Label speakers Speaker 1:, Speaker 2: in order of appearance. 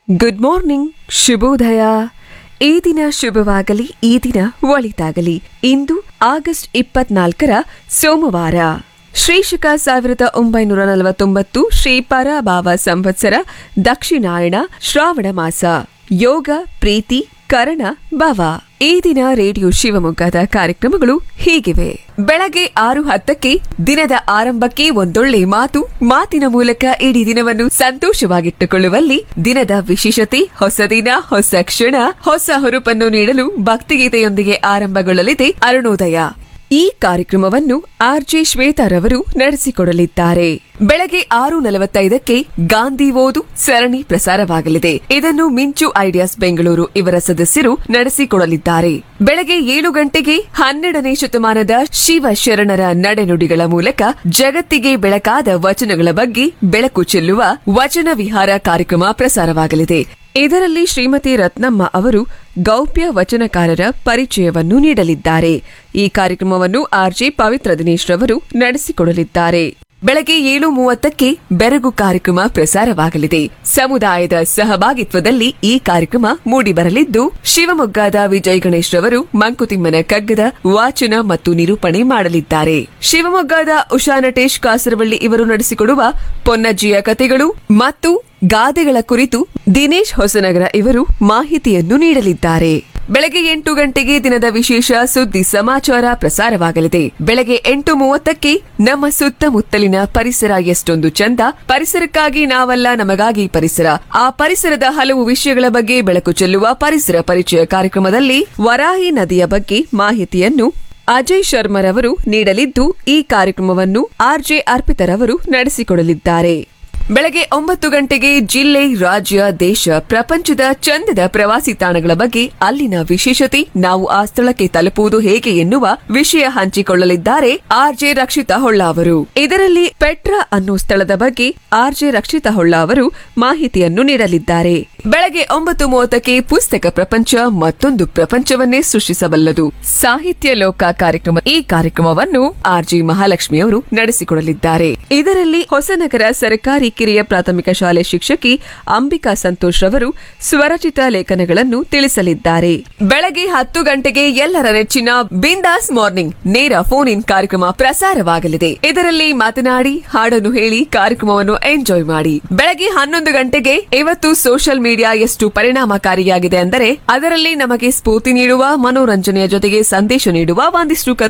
Speaker 1: good morning ಶುಭೋದಯ ಈ ದಿನ ಶುಭವಾಗಲಿ ಈ ದಿನ ಒಳಿತಾಗಲಿ ಇಂದು ಆಗಸ್ಟ್ ಇಪ್ಪತ್ನಾಲ್ಕರ ಸೋಮವಾರ ಶ್ರೀಶಕ ಸಾವಿರದ ಒಂಬೈನೂರ ನಲವತ್ತೊಂಬತ್ತು ಶ್ರೀ ಪರಾಭಾವ ಸಂವತ್ಸರ ದಕ್ಷಿಣಾಯಣ ಶ್ರಾವಣ ಮಾಸ ಯೋಗ ಪ್ರೀತಿ ಕರಣ ಭವ ಈ ದಿನ ರೇಡಿಯೋ ಶಿವಮೊಗ್ಗದ ಕಾರ್ಯಕ್ರಮಗಳು ಹೀಗಿವೆ ಬೆಳಗ್ಗೆ ಆರು ಹತ್ತಕ್ಕೆ ದಿನದ ಆರಂಭಕ್ಕೆ ಒಂದೊಳ್ಳೆ ಮಾತು ಮಾತಿನ ಮೂಲಕ ಇಡೀ ದಿನವನ್ನು ಸಂತೋಷವಾಗಿಟ್ಟುಕೊಳ್ಳುವಲ್ಲಿ ದಿನದ ವಿಶೇಷತೆ ಹೊಸ ದಿನ ಹೊಸ ಕ್ಷಣ ಹೊಸ ಹುರುಪನ್ನು ನೀಡಲು ಭಕ್ತಿಗೀತೆಯೊಂದಿಗೆ ಆರಂಭಗೊಳ್ಳಲಿದೆ ಅರುಣೋದಯ ಈ ಕಾರ್ಯಕ್ರಮವನ್ನು ಆರ್ಜೆ ಶ್ವೇತಾರವರು ನಡೆಸಿಕೊಡಲಿದ್ದಾರೆ ಬೆಳಗ್ಗೆ ಆರು ನಲವತ್ತೈದಕ್ಕೆ ಗಾಂಧಿ ಓದು ಸರಣಿ ಪ್ರಸಾರವಾಗಲಿದೆ ಇದನ್ನು ಮಿಂಚು ಐಡಿಯಾಸ್ ಬೆಂಗಳೂರು ಇವರ ಸದಸ್ಯರು ನಡೆಸಿಕೊಡಲಿದ್ದಾರೆ ಬೆಳಗ್ಗೆ ಏಳು ಗಂಟೆಗೆ ಹನ್ನೆರಡನೇ ಶತಮಾನದ ಶಿವ ಶರಣರ ನಡೆನುಡಿಗಳ ಮೂಲಕ ಜಗತ್ತಿಗೆ ಬೆಳಕಾದ ವಚನಗಳ ಬಗ್ಗೆ ಬೆಳಕು ಚೆಲ್ಲುವ ವಚನ ವಿಹಾರ ಕಾರ್ಯಕ್ರಮ ಪ್ರಸಾರವಾಗಲಿದೆ ಇದರಲ್ಲಿ ಶ್ರೀಮತಿ ರತ್ನಮ್ಮ ಅವರು ಗೌಪ್ಯ ವಚನಕಾರರ ಪರಿಚಯವನ್ನು ನೀಡಲಿದ್ದಾರೆ ಈ ಕಾರ್ಯಕ್ರಮವನ್ನು ಆರ್ಜೆ ಪವಿತ್ರ ದಿನೇಶ್ ರವರು ನಡೆಸಿಕೊಡಲಿದ್ದಾರೆ ಬೆಳಗ್ಗೆ ಏಳು ಮೂವತ್ತಕ್ಕೆ ಬೆರಗು ಕಾರ್ಯಕ್ರಮ ಪ್ರಸಾರವಾಗಲಿದೆ ಸಮುದಾಯದ ಸಹಭಾಗಿತ್ವದಲ್ಲಿ ಈ ಕಾರ್ಯಕ್ರಮ ಮೂಡಿಬರಲಿದ್ದು ಶಿವಮೊಗ್ಗದ ವಿಜಯ್ ಗಣೇಶ್ ರವರು ಮಂಕುತಿಮ್ಮನ ಕಗ್ಗದ ವಾಚನ ಮತ್ತು ನಿರೂಪಣೆ ಮಾಡಲಿದ್ದಾರೆ ಶಿವಮೊಗ್ಗದ ಉಷಾ ನಟೇಶ್ ಕಾಸರವಳ್ಳಿ ಇವರು ನಡೆಸಿಕೊಡುವ ಪೊನ್ನಜ್ಜಿಯ ಕತೆಗಳು ಮತ್ತು ಗಾದೆಗಳ ಕುರಿತು ದಿನೇಶ್ ಹೊಸನಗರ ಇವರು ಮಾಹಿತಿಯನ್ನು ನೀಡಲಿದ್ದಾರೆ ಬೆಳಗ್ಗೆ ಎಂಟು ಗಂಟೆಗೆ ದಿನದ ವಿಶೇಷ ಸುದ್ದಿ ಸಮಾಚಾರ ಪ್ರಸಾರವಾಗಲಿದೆ ಬೆಳಗ್ಗೆ ಎಂಟು ಮೂವತ್ತಕ್ಕೆ ನಮ್ಮ ಸುತ್ತಮುತ್ತಲಿನ ಪರಿಸರ ಎಷ್ಟೊಂದು ಚಂದ ಪರಿಸರಕ್ಕಾಗಿ ನಾವಲ್ಲ ನಮಗಾಗಿ ಪರಿಸರ ಆ ಪರಿಸರದ ಹಲವು ವಿಷಯಗಳ ಬಗ್ಗೆ ಬೆಳಕು ಚೆಲ್ಲುವ ಪರಿಸರ ಪರಿಚಯ ಕಾರ್ಯಕ್ರಮದಲ್ಲಿ ವರಾಹಿ ನದಿಯ ಬಗ್ಗೆ ಮಾಹಿತಿಯನ್ನು ಅಜಯ್ ಶರ್ಮರವರು ನೀಡಲಿದ್ದು ಈ ಕಾರ್ಯಕ್ರಮವನ್ನು ಆರ್ಜೆ ಅರ್ಪಿತರವರು ನಡೆಸಿಕೊಡಲಿದ್ದಾರೆ ಬೆಳಗ್ಗೆ ಒಂಬತ್ತು ಗಂಟೆಗೆ ಜಿಲ್ಲೆ ರಾಜ್ಯ ದೇಶ ಪ್ರಪಂಚದ ಚಂದದ ಪ್ರವಾಸಿ ತಾಣಗಳ ಬಗ್ಗೆ ಅಲ್ಲಿನ ವಿಶೇಷತೆ ನಾವು ಆ ಸ್ಥಳಕ್ಕೆ ತಲುಪುವುದು ಹೇಗೆ ಎನ್ನುವ ವಿಷಯ ಹಂಚಿಕೊಳ್ಳಲಿದ್ದಾರೆ ಆರ್ಜೆ ರಕ್ಷಿತಾ ಹೊಳ್ಳ ಅವರು ಇದರಲ್ಲಿ ಪೆಟ್ರಾ ಅನ್ನೋ ಸ್ಥಳದ ಬಗ್ಗೆ ಆರ್ಜೆ ರಕ್ಷಿತಾ ಹೊಳ್ಳ ಅವರು ಮಾಹಿತಿಯನ್ನು ನೀಡಲಿದ್ದಾರೆ ಬೆಳಗ್ಗೆ ಒಂಬತ್ತು ಮೂವತ್ತಕ್ಕೆ ಪುಸ್ತಕ ಪ್ರಪಂಚ ಮತ್ತೊಂದು ಪ್ರಪಂಚವನ್ನೇ ಸೃಷ್ಟಿಸಬಲ್ಲದು ಸಾಹಿತ್ಯ ಲೋಕ ಕಾರ್ಯಕ್ರಮ ಈ ಕಾರ್ಯಕ್ರಮವನ್ನು ಆರ್ಜಿ ಮಹಾಲಕ್ಷ್ಮಿ ಅವರು ನಡೆಸಿಕೊಡಲಿದ್ದಾರೆ ಇದರಲ್ಲಿ ಹೊಸನಗರ ಸರ್ಕಾರಿ ಕಿರಿಯ ಪ್ರಾಥಮಿಕ ಶಾಲೆ ಶಿಕ್ಷಕಿ ಅಂಬಿಕಾ ಸಂತೋಷ್ ರವರು ಸ್ವರಚಿತ ಲೇಖನಗಳನ್ನು ತಿಳಿಸಲಿದ್ದಾರೆ ಬೆಳಗ್ಗೆ ಹತ್ತು ಗಂಟೆಗೆ ಎಲ್ಲರ ನೆಚ್ಚಿನ ಬಿಂದಾಸ್ ಮಾರ್ನಿಂಗ್ ನೇರ ಫೋನ್ ಇನ್ ಕಾರ್ಯಕ್ರಮ ಪ್ರಸಾರವಾಗಲಿದೆ ಇದರಲ್ಲಿ ಮಾತನಾಡಿ ಹಾಡನ್ನು ಹೇಳಿ ಕಾರ್ಯಕ್ರಮವನ್ನು ಎಂಜಾಯ್ ಮಾಡಿ ಬೆಳಗ್ಗೆ ಹನ್ನೊಂದು ಗಂಟೆಗೆ ಇವತ್ತು ಸೋಷಿಯಲ್ ಮೀಡಿಯಾ ಎಷ್ಟು ಪರಿಣಾಮಕಾರಿಯಾಗಿದೆ ಅಂದರೆ ಅದರಲ್ಲಿ ನಮಗೆ ಸ್ಫೂರ್ತಿ ನೀಡುವ ಮನೋರಂಜನೆಯ ಜೊತೆಗೆ ಸಂದೇಶ ನೀಡುವ ಒಂದಿಷ್ಟು